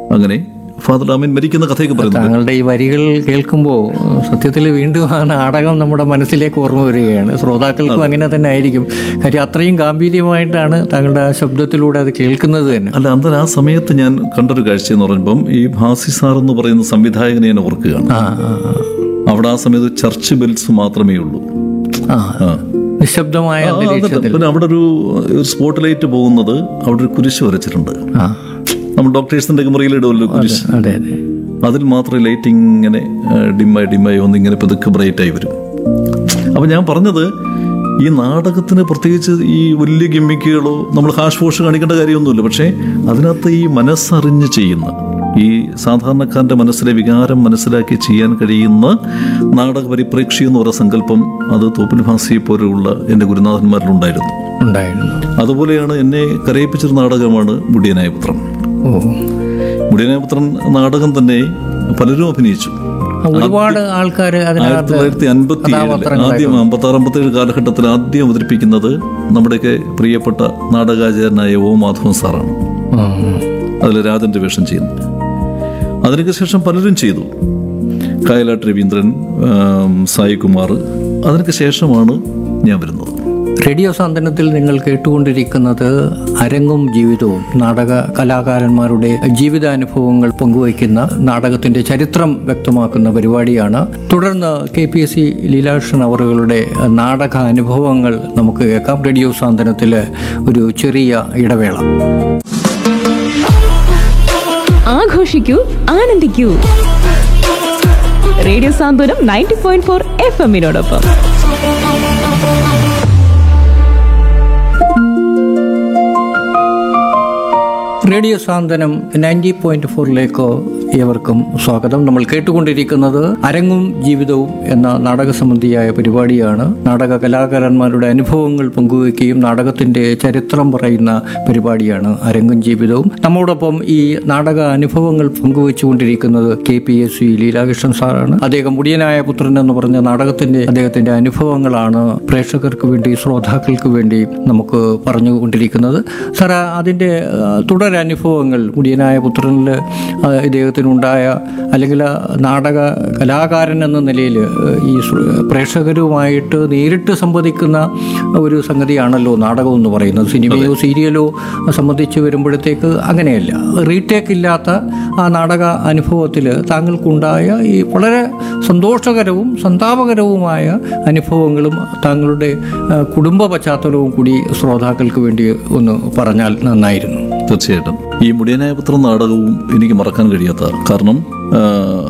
അങ്ങനെ father lamin മരിക്കുന്ന കഥയൊക്കെ പറയുന്നത് താങ്കളുടെ ഈ വരികൾ കേൾക്കുമ്പോൾ സത്യത്തിൽ വീണ്ടും ആ നാടകം നമ്മുടെ മനസ്സിലേക്ക് ഓർമ്മ വരികയാണ് ശ്രോതാക്കൾക്കും അങ്ങനെ തന്നെ ആയിരിക്കും കാര്യം അത്രയും ഗാംഭീര്യമായിട്ടാണ് താങ്കളുടെ ആ ശബ്ദത്തിലൂടെ അത് കേൾക്കുന്നത് തന്നെ അല്ല അന്നേരം ആ സമയത്ത് ഞാൻ കണ്ടൊരു കാഴ്ച എന്ന് പറയുമ്പം ഈ ഭാസി സാർ എന്ന് പറയുന്ന സംവിധായകനെ ഞാൻ ഓർക്കുകയാണ് ആ ആ, അവിടെ ആ സമയത്ത് ചർച്ച് ബെൽസ് മാത്രമേ ഉള്ളൂ ആ ആ. ആ നിശബ്ദമായ ആ, അതല്ല. അന്തരീക്ഷത്തിൽ പിന്നെ അവിടെ ഒരു ഒരു സ്പോട്ട് ലൈറ്റ് പോകുന്നത് അവിടെ ഒരു കുരിശ് വരച്ചിട്ടുണ്ട് ആ നമ്മൾ ഡോക്ടേഴ്സിന്റെ ഒക്കെ മുറിയിൽ ഇടുമല്ലോ കുരിശ് അതെ അതെ അതിൽ മാത്രമേ ലൈറ്റ് ഇങ്ങനെ ഡിമ്മായി ഡിമ്മായി വന്ന് ഇങ്ങനെ പതുക്കെ ബ്രൈറ്റ് ആയി വരും അപ്പം ഞാൻ പറഞ്ഞത് ഈ നാടകത്തിന് പ്രത്യേകിച്ച് ഈ വലിയ ഗിമ്മിക്കുകളോ നമ്മൾ ഹാഷ് വാഷ് കാണിക്കേണ്ട കാര്യമൊന്നുമില്ല പക്ഷേ അതിനകത്ത് ഈ മനസ്സറിഞ്ഞ് ചെയ്യുന്ന ഈ സാധാരണക്കാരൻ്റെ മനസ്സിലെ വികാരം മനസ്സിലാക്കി ചെയ്യാൻ കഴിയുന്ന നാടക പരിപ്രേക്ഷി എന്ന് പറയുന്ന സങ്കല്പം അത് തോപ്പിൽ ഭാസിയെ പോലെയുള്ള എൻ്റെ ഗുരുനാഥന്മാരിലുണ്ടായിരുന്നു ഉണ്ടായിരുന്നു അതുപോലെയാണ് എന്നെ കരയിപ്പിച്ചൊരു നാടകമാണ് മുടിയനായ പുത്രം ഓ മുടിയനായ പുത്രൻ നാടകം തന്നെ പലരും അഭിനയിച്ചു ഒരുപാട് ആൾക്കാർ ആയിരത്തി അതിനകത്ത് തൊള്ളായിരത്തി അൻപത്തി ഏഴില് ആദ്യം അമ്പത്തി ആറ് അമ്പത്തേഴ് കാലഘട്ടത്തിൽ ആദ്യം അവതരിപ്പിക്കുന്നത് നമ്മുടെയൊക്കെ പ്രിയപ്പെട്ട നാടകാചാര്യനായ ഓ മാധവൻ സാറാണ് ആ, അതിൽ രാജന്റെ വേഷം ചെയ്യുന്നത് അതിനൊക്കെ ശേഷം പലരും ചെയ്തു കായലാട്ട് രവീന്ദ്രൻ ആം, സായികുമാർ അതിനൊക്കെ ശേഷമാണ് ഞാൻ വരുന്നത് റേഡിയോ സാന്ത്വനത്തിൽ നിങ്ങൾ കേട്ടുകൊണ്ടിരിക്കുന്നത് അരങ്ങും ജീവിതവും നാടക കലാകാരന്മാരുടെ ജീവിതാനുഭവങ്ങൾ പങ്കുവയ്ക്കുന്ന നാടകത്തിന്റെ ചരിത്രം വ്യക്തമാക്കുന്ന പരിപാടിയാണ് തുടർന്ന് K P S C Leelakrishnan അവറുകളുടെ നാടക അനുഭവങ്ങൾ നമുക്ക് കേൾക്കാം റേഡിയോ സാന്ത്വനത്തിലെ ഒരു ചെറിയ ഇടവേള ആഘോഷിക്കൂ ആനന്ദിക്കൂ radio Santhwanam ninety point four എഫ് എമ്മിനോടൊപ്പം റേഡിയോ സാന്ത്വനം നയൻറ്റി പോയിന്റ് ഫോറിലേക്ക് ഏവർക്കും സ്വാഗതം നമ്മൾ കേട്ടുകൊണ്ടിരിക്കുന്നത് അരങ്ങും ജീവിതവും എന്ന നാടക സംബന്ധിയായ പരിപാടിയാണ് നാടക കലാകാരന്മാരുടെ അനുഭവങ്ങൾ പങ്കുവയ്ക്കുകയും നാടകത്തിന്റെ ചരിത്രം പറയുന്ന പരിപാടിയാണ് അരങ്ങും ജീവിതവും നമ്മോടൊപ്പം ഈ നാടക അനുഭവങ്ങൾ പങ്കുവച്ചുകൊണ്ടിരിക്കുന്നത് K P S C Leelakrishnan സാറാണ് അദ്ദേഹം മുടിയനായ പുത്രൻ എന്ന് പറഞ്ഞ നാടകത്തിന്റെ അദ്ദേഹത്തിന്റെ അനുഭവങ്ങളാണ് പ്രേക്ഷകർക്ക് വേണ്ടി ശ്രോതാക്കൾക്ക് വേണ്ടി നമുക്ക് പറഞ്ഞുകൊണ്ടിരിക്കുന്നത് സാർ അതിൻ്റെ ആ, തുടരനുഭവങ്ങൾ മുടിയനായ പുത്രനിൽ ആ, ഇദ്ദേഹത്തിനുണ്ടായ അല്ലെങ്കിൽ ആ നാടക കലാകാരൻ എന്ന നിലയിൽ ആ, ഈ ശ്ര- പ്രേക്ഷകരുമായിട്ട് നേരിട്ട് സംവദിക്കുന്ന ഒരു സംഗതിയാണല്ലോ നാടകം എന്ന് പറയുന്നത് സിനിമയോ സീരിയലോ സംബന്ധിച്ച് വരുമ്പോഴത്തേക്ക് അങ്ങനെയല്ല റീടേക്ക് ഇല്ലാത്ത ആ നാടക അനുഭവത്തിൽ താങ്കൾക്കുണ്ടായ ഈ വളരെ സന്തോഷകരവും സന്താപകരവുമായ അനുഭവങ്ങളും താങ്കളുടെ ആ, കുടുംബ പശ്ചാത്തലവും കൂടി ശ്രോതാക്കൾക്ക് വേണ്ടി ഒന്ന് പറഞ്ഞാൽ നന്നായിരുന്നു തീർച്ചയായിട്ടും ഈ മുടിയനായ പുത്രൻ നാടകവും എനിക്ക് മറക്കാൻ കഴിയാത്ത കാരണം ആ,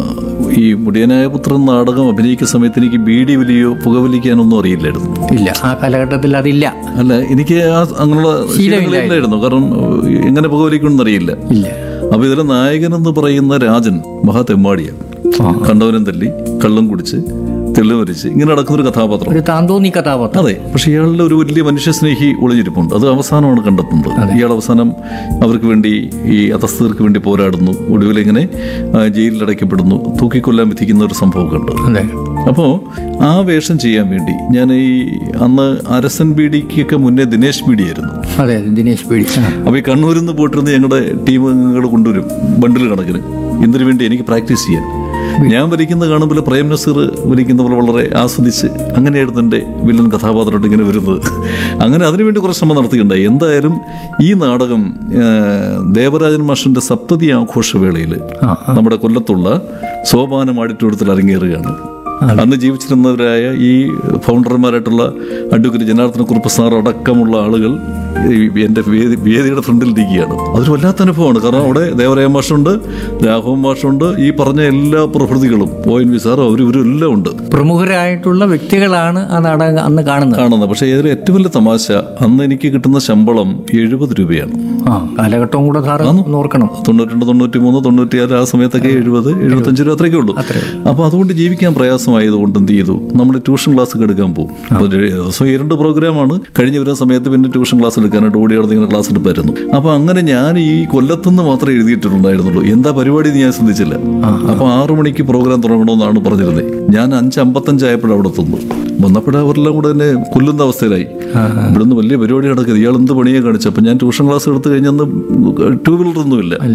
ഈ മുടിയനായ പുത്രൻ നാടകം അഭിനയിക്കുന്ന സമയത്ത് എനിക്ക് ബീഡി വലിയോ പുകവലിക്കാനൊന്നും അറിയില്ലായിരുന്നു ഇല്ല ആ കാലഘട്ടത്തിൽ അതില്ല അല്ല എനിക്ക് ആ അങ്ങനെയുള്ള ശീലങ്ങളില്ലായിരുന്നു കാരണം എങ്ങനെ പുകവലിക്കുമെന്ന് അറിയില്ല ഇല്ല അപ്പൊ ഇതിലെ നായകൻ എന്ന് പറയുന്ന രാജൻ മഹാ തെമ്മാടിയാണ് കണ്ടവനും തല്ലി കള്ളം കുടിച്ച് തെള്ളുമരിച്ച് ഇങ്ങനെ നടക്കുന്ന ഒരു കഥാപാത്രം ഒരു താന്തോന്നി കഥാപാത്രം അതെ പക്ഷെ ഇയാളുടെ ഒരു വലിയ മനുഷ്യസ്നേഹി ഒളിഞ്ഞിരിപ്പുണ്ട് അത് അവസാനമാണ് കണ്ടെത്തുന്നത് ഇയാൾ അവസാനം അവർക്ക് വേണ്ടി ഈ അധസ്ഥർക്ക് വേണ്ടി പോരാടുന്നു ഒടുവിൽ ഇങ്ങനെ ആ, ജയിലിൽ അടയ്ക്കപ്പെടുന്നു തൂക്കിക്കൊല്ലാൻ വിധിക്കുന്ന ഒരു സംഭവമൊക്കെ ഉണ്ട് അതെ അപ്പോൾ ആ വേഷം ചെയ്യാൻ വേണ്ടി ഞാൻ ഈ അന്ന് അരസൻ ബീഡിക്കൊക്കെ മുന്നേ ദിനേശ് ബീഡിയായിരുന്നു അതെ അതെ ദിനേശ് പേടി ആ. അപ്പോൾ ഈ കണ്ണൂരിൽ നിന്ന് പോയിട്ടിരുന്ന് ഞങ്ങളുടെ ടീം അംഗങ്ങൾ കൊണ്ടുവരും ബണ്ടിൽ കണക്കിന് ഇതിനു വേണ്ടി എനിക്ക് പ്രാക്ടീസ് ചെയ്യാൻ ഞാൻ വലിക്കുന്ന കാണുമ്പോൾ പ്രേം നസീർ വലിക്കുന്ന പോലെ വളരെ ആസ്വദിച്ച് അങ്ങനെയായിരുന്നു എൻ്റെ വില്ലൻ കഥാപാത്രമായിട്ട് ഇങ്ങനെ വരുന്നത് അങ്ങനെ അതിനുവേണ്ടി കുറച്ച് ശ്രമം നടത്തിയിട്ടുണ്ടായി എന്തായാലും ഈ നാടകം ആ, ദേവരാജൻ മാഷിൻ്റെ സപ്തതി ആഘോഷവേളയിൽ നമ്മുടെ കൊല്ലത്തുള്ള സോപാനം ആഡിറ്റോറിയത്തിൽ അരങ്ങേറുകയാണ് അന്ന് ജീവിച്ചിരുന്നവരായ ഈ ഫൗണ്ടർമാരായിട്ടുള്ള അഡ്വക്കേറ്റ് ജനാർദ്ദന കുറുപ്പ് സാർ അടക്കമുള്ള ആളുകൾ ഈ എൻ്റെ വേദി വേദിയുടെ ഫ്രണ്ടിൽ ഇരിക്കുകയാണ് അതൊരു വല്ലാത്ത അനുഭവമാണ് കാരണം അവിടെ ദേവരായ മാഷുണ്ട് രാഘവൻ മാഷുണ്ട് ഈ പറഞ്ഞ എല്ലാ പ്രകൃതികളും ഒ എൻ വി സാറും അവരും ഇവരും എല്ലാം ഉണ്ട് പ്രമുഖരായിട്ടുള്ള വ്യക്തികളാണ് ആ നാടകം അന്ന് കാണുന്നത് കാണുന്നത് പക്ഷേ ഇതിൽ ഏറ്റവും വലിയ തമാശ അന്ന് എനിക്ക് കിട്ടുന്ന ശമ്പളം എഴുപത് രൂപയാണ് ആ കാലഘട്ടവും കൂടെ സാറ് ഒന്ന് ഓർക്കണം തൊണ്ണൂറ്റി തൊണ്ണൂറ്റി മൂന്ന് തൊണ്ണൂറ്റിയാറ് ആ സമയത്തൊക്കെ എഴുപത് എഴുപത്തഞ്ച് രൂപ അത്രയൊക്കെ ഉള്ളൂ അപ്പോൾ അതുകൊണ്ട് ജീവിക്കാൻ പ്രയാസമായതുകൊണ്ട് എന്ത് ചെയ്തു നമ്മൾ ട്യൂഷൻ ക്ലാസ് ഒക്കെ എടുക്കാൻ പോകും അപ്പോൾ ഒരു ദിവസം ഈ രണ്ട് പ്രോഗ്രാമാണ് കഴിഞ്ഞ് വരുന്ന സമയത്ത് പിന്നെ ട്യൂഷൻ ക്ലാസ് എടുക്കാനായിട്ട് ഓടി നടന്ന് ഇങ്ങനെ ക്ലാസ് എടുപ്പായിരുന്നു അപ്പോൾ അങ്ങനെ ഞാൻ ഈ കൊല്ലത്തുനിന്ന് മാത്രമേ എഴുതിയിട്ടുണ്ടായിരുന്നുള്ളൂ എന്താ പരിപാടി എന്ന് ഞാൻ ശ്രദ്ധിച്ചില്ല അപ്പോൾ ആറു മണിക്ക് പ്രോഗ്രാം തുടങ്ങണമെന്നാണ് പറഞ്ഞിരുന്നത് ഞാൻ അഞ്ച് അമ്പത്തഞ്ചായപ്പോഴും അവിടെ എത്തുന്നു വന്നപ്പോഴേ അവരെല്ലാം കൂടെ എന്നെ കൊല്ലുന്ന അവസ്ഥയിലായി ഇവിടുന്ന് വലിയ പരിപാടി നടക്കുന്നത് ഇയാൾ എന്ത് പണിയെ കാണിച്ചു അപ്പം ഞാൻ ട്യൂഷൻ ക്ലാസ് എടുത്തു കഴിഞ്ഞന്ന് ടൂ വീലർ ഒന്നുമില്ല